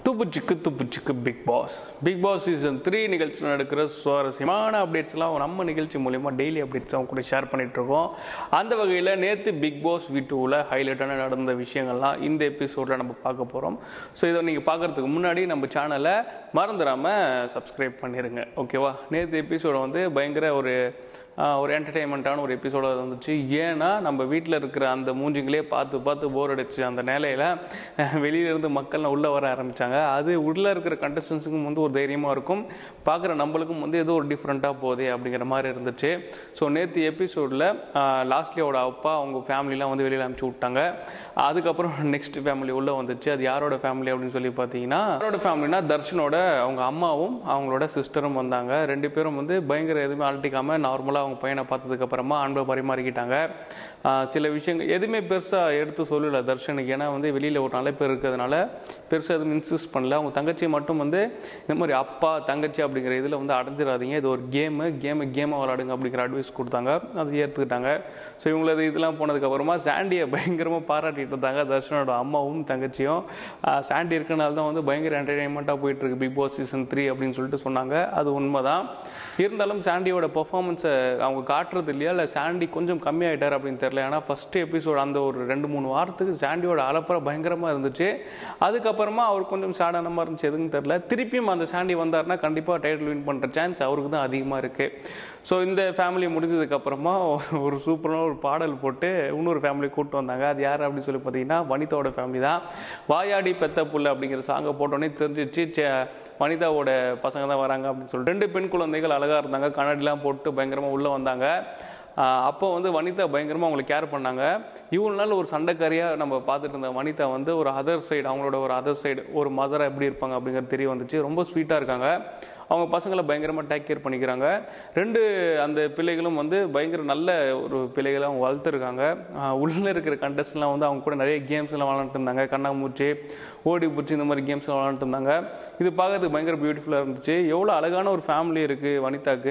துப்பு சிக்கு துப்பு சிக்கு Bigg Boss Bigg Boss season three நிகழ்ச்சியில் நடக்கிற சுவாரஸ்யமான அப்டேட்ஸ்லாம் நம்ம நிகழ்ச்சி மூலிமா டெய்லி அப்டேட்ஸ் அவங்க கூட ஷேர் பண்ணிட்டு இருக்கோம் அந்த வகையில் நேற்று பிக் பாஸ் வீட்டுவில் ஹைலைட்டான நடந்த விஷயங்கள்லாம் இந்த எபிசோடில் நம்ம பார்க்க போகிறோம் ஸோ இதை நீங்கள் பார்க்குறதுக்கு முன்னாடி நம்ம சேனலை மறந்துடாமல் சப்ஸ்கிரைப் பண்ணிடுங்க ஓகேவா நேற்று எபிசோடு வந்து பயங்கர ஒரு ஆஹ் ஒரு என்டர்டெயின்மெண்ட்டான ஒரு எபிசோடாக வந்துச்சு ஏன்னா நம்ம வீட்டில் இருக்கிற அந்த மூஞ்சிங்களே பார்த்து பார்த்து போர் அடிச்சு அந்த நிலையில் வெளியிலேருந்து மக்கள்லாம் உள்ளே வர ஆரம்பித்தாங்க அது உள்ளே இருக்கிற கண்டஸ்டன்ஸுக்கும் வந்து ஒரு தைரியமாக இருக்கும் பார்க்குற நம்மளுக்கும் வந்து ஏதோ ஒரு டிஃப்ரெண்ட்டாக போகுது அப்படிங்கிற மாதிரி இருந்துச்சு ஸோ நேற்று எபிசோடில் லாஸ்ட்லியோட அப்பா அவங்க ஃபேமிலிலாம் வந்து வெளியில் அனுப்பிச்சி விட்டாங்க அதுக்கப்புறம் நெக்ஸ்ட் ஃபேமிலி உள்ளே வந்துச்சு அது யாரோட ஃபேமிலி அப்படின்னு சொல்லி பார்த்தீங்கன்னா யாரோட ஃபேமிலினா தர்ஷனோட அவங்க அம்மாவும் அவங்களோட சிஸ்டரும் வந்தாங்க ரெண்டு பேரும் வந்து பயங்கர எதுவுமே அழட்டிக்காமல் நார்மலாக அவங்க பையனை பார்த்ததுக்கு அப்புறமா அன்பை பரிமாறிக்கிட்டாங்க ஆஹ் சில விஷயங்கள் எதுவுமே பெருசாக எடுத்து சொல்லல தர்ஷனுக்கு ஏன்னா வந்து வெளியில் ஒரு நல்ல பேர் இருக்கிறதுனால பெருசாக எதுவும் இன்சிஸ்ட் பண்ணல அவங்க தங்கச்சி மட்டும் வந்து இந்த மாதிரி அப்பா தங்கச்சி அப்படிங்கிற இதில் வந்து அடைஞ்சிடாதீங்க இது ஒரு கேமு கேமு கேமை விளாடுங்க அப்படிங்கிற அட்வைஸ் கொடுத்தாங்க அது ஏற்றுக்கிட்டாங்க ஸோ இவங்களது இதெல்லாம் போனதுக்கப்புறமா சாண்டியை பயங்கரமாக பாராட்டிட்டு இருந்தாங்க தர்ஷனோட அம்மாவும் தங்கச்சியும் ஆஹ் சாண்டி இருக்கனால தான் வந்து பயங்கர என்டர்டெயின்மெண்ட்டாக போயிட்டு இருக்கு பிக் பாஸ் சீசன் த்ரீ அப்படின்னு சொல்லிட்டு சொன்னாங்க அது உண்மைதான் இருந்தாலும் சாண்டியோட பெர்ஃபார்மன்ஸை அவங்க காட்டுறது இல்லையா இல்லை சாண்டி கொஞ்சம் கம்மியாயிட்டார் அப்படின்னு தெரியல ஏன்னா ஃபர்ஸ்ட் எபிசோட் அந்த ஒரு ரெண்டு மூணு வாரத்துக்கு சாண்டியோட அலப்பறை பயங்கரமாக இருந்துச்சு அதுக்கப்புறமா அவர் கொஞ்சம் சேடான மாதிரி இருந்துச்சு எதுன்னு தெரியல திருப்பியும் அந்த சாண்டி வந்தாருன்னா கண்டிப்பாக டைட்டில் வின் பண்ணுற சான்ஸ் அவருக்கு தான் அதிகமாக இருக்குது ஸோ இந்த ஃபேமிலி முடிஞ்சதுக்கப்புறமா ஒரு சூப்பரான ஒரு பாடல் போட்டு இன்னொரு ஃபேமிலி கூப்பிட்டு வந்தாங்க அது யார் அப்படின்னு சொல்லி பார்த்தீங்கன்னா வனிதாவோட ஃபேமிலி தான் வாயாடி பெத்த புள்ள அப்படிங்கிற சாங்கை போட்டோன்னே தெரிஞ்சிச்சு சே வனிதாவோட பசங்க தான் வராங்க அப்படின்னு சொல்லிட்டு ரெண்டு பெண் குழந்தைகள் அழகாக இருந்தாங்க கண்ணாடிலாம் போட்டு பயங்கரமாக உள்ளே வந்தாங்க ஆஹ் அப்போ வந்து வனிதா பயங்கரமாக அவங்களை கேர் பண்ணாங்க இவ்வளோ நாள் ஒரு சண்டைக்காரியாக நம்ம பார்த்துட்டு இருந்த வனிதா வந்து ஒரு அதர் சைடு அவங்களோட ஒரு அதர் சைடு ஒரு மதரை எப்படி இருப்பாங்க அப்படிங்கிறது தெரிய வந்துச்சு ரொம்ப ஸ்வீட்டாக இருக்காங்க அவங்க பசங்களை பயங்கரமாக டேக் கேர் பண்ணிக்கிறாங்க ரெண்டு அந்த பிள்ளைகளும் வந்து பயங்கர நல்ல ஒரு பிள்ளைகளை அவங்க வளர்த்துருக்காங்க உள்ளே இருக்கிற கண்டஸ்ட்லாம் வந்து அவங்க கூட நிறைய கேம்ஸ் எல்லாம் விளாண்டுட்டு இருந்தாங்க கண்ணாமூச்சி ஓடி பூச்சி இந்த மாதிரி கேம்ஸ் எல்லாம் விளாண்டுட்டு இருந்தாங்க இது பார்க்கறதுக்கு பயங்கர பியூட்டிஃபுல்லாக இருந்துச்சு எவ்வளோ அழகான ஒரு ஃபேமிலி இருக்குது வனிதாக்கு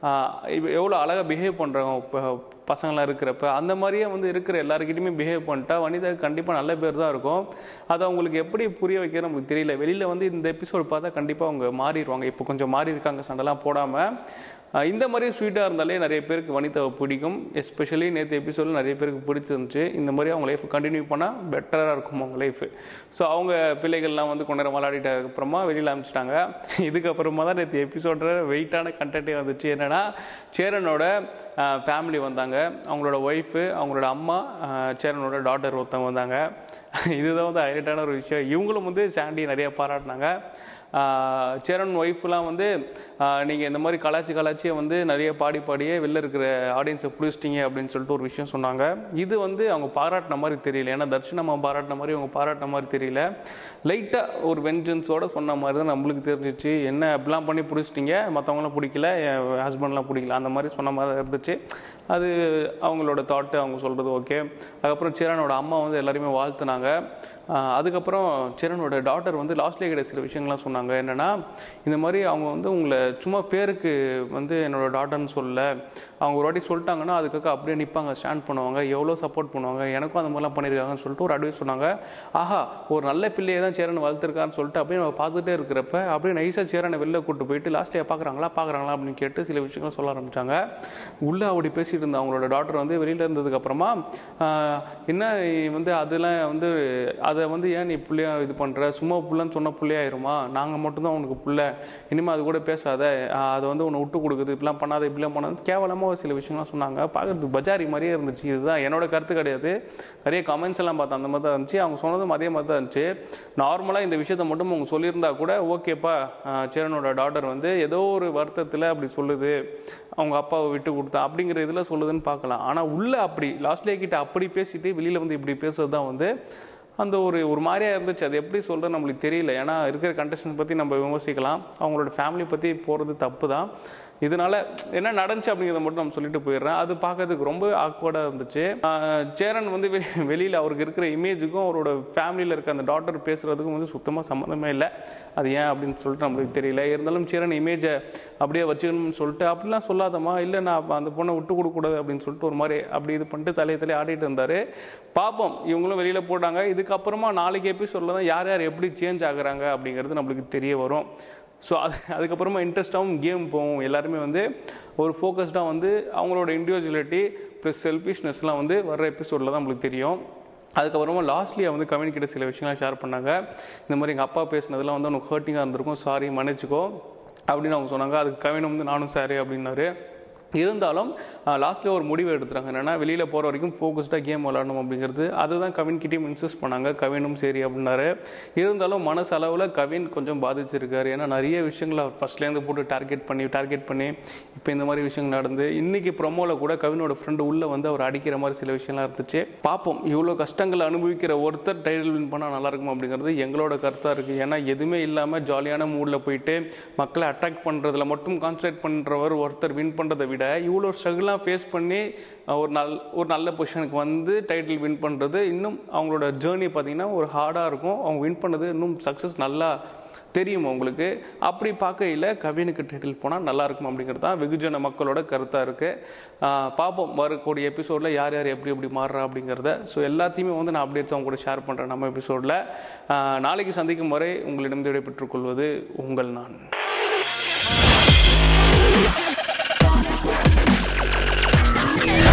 எவ்வளோ அழகாக பிஹேவ் பண்ணுறாங்க பசங்களாம் இருக்கிறப்ப அந்த மாதிரியே வந்து இருக்கிற எல்லாருக்கிட்டையுமே பிஹேவ் பண்ணிட்டா வனிதா கண்டிப்பாக நல்ல பேர் தான் இருக்கும் அது அவங்களுக்கு எப்படி புரிய வைக்க நமக்கு தெரியல வெளியில் வந்து இந்த எபிசோட் பார்த்தா கண்டிப்பாக அவங்க மாறிடுவாங்க இப்போ கொஞ்சம் மாறி இருக்காங்க சண்டைலாம் போடாமல் அஹ் இந்த மாதிரி ஸ்வீட்டாக இருந்தாலே நிறைய பேருக்கு வனிதாவை பிடிக்கும் எஸ்பெஷலி நேற்று எபிசோடில் நிறைய பேருக்கு பிடிச்சிருந்துச்சு இந்த மாதிரி அவங்க லைஃப் கண்டினியூ பண்ணால் பெட்டராக இருக்கும் அவங்க லைஃப் ஸோ அவங்க பிள்ளைகள்லாம் வந்து கொஞ்ச நேரம் விளையாடிட்டதுக்கு அப்புறமா வெளியில் அனுப்பிச்சிட்டாங்க இதுக்கப்புறமா தான் நேற்று எபிசோட வெயிட்டான கண்டென்ட்டே வந்துச்சு என்னென்னா சேரனோட ஃபேமிலி வந்தாங்க அவங்களோட ஒய்ஃபு அவங்களோட அம்மா அஹ் சேரனோட டாட்டர் ஒருத்தவங்க வந்தாங்க இதுதான் வந்து ஹைலைட்டான ஒரு விஷயம் இவங்களும் வந்து சாண்டி நிறைய பாராட்டினாங்க ஆஹ் சேரன் ஒய்ஃப்லாம் வந்து நீங்கள் இந்த மாதிரி கலாச்சி கலாச்சியை வந்து நிறைய பாடி பாடியே வெளில இருக்கிற ஆடியன்ஸை பிடிச்சிட்டிங்க அப்படின்னு சொல்லிட்டு ஒரு விஷயம் சொன்னாங்க இது வந்து அவங்க பாராட்டின மாதிரி தெரியல ஏன்னா தர்ஷனம்மா பாராட்டின மாதிரி அவங்க பாராட்டின மாதிரி தெரியல லைட்டாக ஒரு வெஞ்சன்ஸோட சொன்ன மாதிரி தான் நம்மளுக்கு தெரிஞ்சிச்சு என்ன அப்படிலாம் பண்ணி பிடிச்சிட்டிங்க மற்றவங்களாம் பிடிக்கல என் ஹஸ்பண்ட்லாம் பிடிக்கல அந்த மாதிரி சொன்ன மாதிரி தான் இருந்துச்சு அது அவங்களோட தாட்டு அவங்க சொல்கிறது ஓகே அதுக்கப்புறம் சேரனோட அம்மா வந்து எல்லாரையுமே வாழ்த்துனாங்க ஆஹ் அதுக்கப்புறம் சேரனோட டாட்டர் வந்து லாஸ்ட்லேயே கிடையாது சில விஷயங்கள்லாம் சொன்னாங்க என்னென்னா இந்த மாதிரி அவங்க வந்து உங்களை சும்மா பேருக்கு வந்து என்னோட டாட்டர்னு சொல்லல அவங்க ஒரு வாட்டி சொல்லிட்டாங்கன்னா அதுக்காக அப்படியே நிற்பாங்க ஸ்டாண்ட் பண்ணுவாங்க எவ்வளோ சப்போர்ட் பண்ணுவாங்க எனக்கும் அந்த மாதிரிலாம் பண்ணியிருக்காங்கன்னு சொல்லிட்டு ஒரு அட்வைஸ் சொன்னாங்க ஆஹா ஒரு நல்ல பிள்ளையை தான் சேரன் வளர்த்துருக்கான்னு சொல்லிட்டு அப்படியே நம்ம பார்த்துட்டே இருக்கிறப்ப அப்படியே நைஸாக சேரனை வெளில கூட்டு போயிட்டு லாஸ்ட்லேயே பார்க்குறாங்களா பார்க்குறாங்களா அப்படின்னு கேட்டு சில விஷயங்கள் சொல்ல ஆரம்பித்தாங்க உள்ளே அப்படி பேசிட்டு இருந்த அவங்களோட டாக்டர் வந்து வெளியில் இருந்ததுக்கப்புறமா என்ன நீ வந்து அதெல்லாம் வந்து அதை வந்து ஏன் நீ பிள்ளையா இது பண்ணுற சும்மா புள்ளன்னு சொன்ன பிள்ளையாயிருமா நாங்கள் மட்டும்தான் உனக்கு புள்ள இனிமேல் அது கூட பேசாத ஆஹ் அதை வந்து உன்னை விட்டு கொடுக்குது இப்படிலாம் பண்ணாத இப்படிலாம் பண்ணாது கேவலமாக சில விஷயம்லாம் சொன்னாங்க பார்க்கறதுக்கு பஜாரி மாதிரியே இருந்துச்சு இதுதான் என்னோட கருத்து கிடையாது நிறைய கமெண்ட்ஸ் எல்லாம் பார்த்தேன் அந்த மாதிரி தான் இருந்துச்சு அவங்க சொன்னதும் அதே மாதிரி தான் இருந்துச்சு நார்மலாக இந்த விஷயத்த மட்டும் அவங்க சொல்லியிருந்தா கூட ஓகேப்பா சேரனோட டாட்டர் வந்து ஏதோ ஒரு வருத்தத்தில் அப்படி சொல்லுது அவங்க அப்பாவை விட்டு கொடுத்தா அப்படிங்கிற இதில் சொல்லுதுன்னு பார்க்கலாம் ஆனால் உள்ள அப்படி லாஸ்ட்லேயே கிட்ட அப்படி பேசிட்டு வெளியில் வந்து இப்படி பேசுறது தான் வந்து அந்த ஒரு ஒரு மாதிரியாக இருந்துச்சு அது எப்படி சொல்கிறது நம்மளுக்கு தெரியல ஏன்னா இருக்கிற கண்டஸ்டன்ஸ் பற்றி நம்ம விமர்சிக்கலாம் அவங்களோட ஃபேமிலி பற்றி போகிறது தப்பு தான் இதனால என்ன நடந்துச்சு அப்படிங்கிறத மட்டும் நம்ம சொல்லிட்டு போயிடுறேன் அது பார்க்கறதுக்கு ரொம்ப ஆக்வர்டாக இருந்துச்சு ஆஹ் சேரன் வந்து வெளி- வெளியில அவருக்கு இருக்கிற இமேஜுக்கும் அவரோட ஃபேமிலியில் இருக்க அந்த டாட்டர் பேசுறதுக்கும் வந்து சுத்தமாக சம்மந்தமே இல்லை அது ஏன் அப்படின்னு சொல்லிட்டு நம்மளுக்கு தெரியல இருந்தாலும் சேரன் இமேஜை அப்படியே வச்சுக்கணும்னு சொல்லிட்டு அப்படிலாம் சொல்லாதம்மா இல்லை நான் அப்ப அந்த பொண்ணை விட்டு கொடுக்கக்கூடாது அப்படின்னு சொல்லிட்டு ஒரு மாதிரி அப்படி இது பண்ணிட்டு தலையை தலையை ஆடிட்டு இருந்தார் பார்ப்போம் இவங்களும் வெளியில் போட்டாங்க இதுக்கப்புறமா நாளைக்கு எபிசோடில் தான் யார் யார் எப்படி சேஞ்ச் ஆகுறாங்க அப்படிங்கிறது நம்மளுக்கு தெரிய வரும் ஸோ அது அதுக்கப்புறமா இன்ட்ரெஸ்ட்டாகவும் கேம் போகும் எல்லாருமே வந்து ஒரு ஃபோக்கஸ்டாக வந்து அவங்களோட இண்டிவிஜுவலிட்டி ப்ளஸ் செல்ஃபிஷ்னஸ்லாம் வந்து வர்ற எபிசோடில் தான் நம்மளுக்கு தெரியும் அதுக்கப்புறமா லாஸ்ட்லியாக வந்து கம்யூனிக்கிட்ட சில விஷயங்கள்லாம் ஷேர் பண்ணாங்க இந்த மாதிரி எங்கள் அப்பா பேசுனதெல்லாம் வந்து உனக்கு ஹர்ட்டிங்காக இருந்திருக்கும் சாரி மன்னிச்சுக்கோ அப்படின்னு அவங்க சொன்னாங்க அதுக்கு கவின் வந்து நானும் சாரி அப்படின்னாரு இருந்தாலும் லாஸ்ட்டில் ஒரு முடிவு எடுத்துறாங்க என்னன்னா வெளியில் போகிற வரைக்கும் ஃபோக்கஸ்டாக கேம் விளாடணும் அப்படிங்கிறது அதுதான் கவின் கிட்டேயும் இன்சிஸ்ட் பண்ணாங்க கவினும் சரி அப்படின்னாரு இருந்தாலும் மனசளவில் கவின் கொஞ்சம் பாதிச்சிருக்காரு ஏன்னா நிறைய விஷயங்களை அவர் ஃபஸ்ட்லேருந்து போட்டு டார்கெட் பண்ணி டார்கெட் பண்ணி இப்போ இந்த மாதிரி விஷயங்கள் நடந்து இன்னைக்கு ப்ரொமோவில் கூட கவினோட ஃப்ரெண்டு உள்ளே வந்து அவர் அடிக்கிற மாதிரி சில விஷயம்லாம் இருந்துச்சு பார்ப்போம் இவ்வளோ கஷ்டங்கள் அனுபவிக்கிற ஒருத்தர் டைட்டில் வின் பண்ணால் நல்லா இருக்கும் அப்படிங்கிறது எங்களோட கருத்தாக இருக்குது ஏன்னா எதுவுமே இல்லாமல் ஜாலியான மூடில் போயிட்டு மக்களை அட்ராக்ட் பண்ணுறதுல மட்டும் கான்சன்ட்ரேட் பண்ணுறவர் ஒருத்தர் வின் பண்ணுறதை விட இவ்வளோ ஸ்ட்ரகிளாக ஃபேஸ் பண்ணி அஹ், ஒரு நல் ஒரு நல்ல பொசிஷனுக்கு வந்து டைட்டில் வின் பண்ணுறது இன்னும் அவங்களோட ஜேர்னி பார்த்தீங்கன்னா ஒரு ஹார்டாக இருக்கும் அவங்க வின் பண்ணது இன்னும் சக்ஸஸ் நல்லா தெரியும் உங்களுக்கு அப்படி பார்க்கையில் கவினுக்கு டைட்டில் போனால் நல்லா இருக்கும் அப்படிங்கிறது தான் வெகுஜன மக்களோட கருத்தாக இருக்குது பார்ப்போம் வரக்கூடிய எபிசோடில் யார் யார் எப்படி எப்படி மாறுறா அப்படிங்கிறத ஸோ எல்லாத்தையுமே வந்து நான் அப்டேட்ஸ் அவங்க கூட ஷேர் பண்ணுறேன் நம்ம எபிசோடில் நாளைக்கு சந்திக்கும் வரை உங்களிடம் விடைபெற்றுக் கொள்வது உங்கள் நான்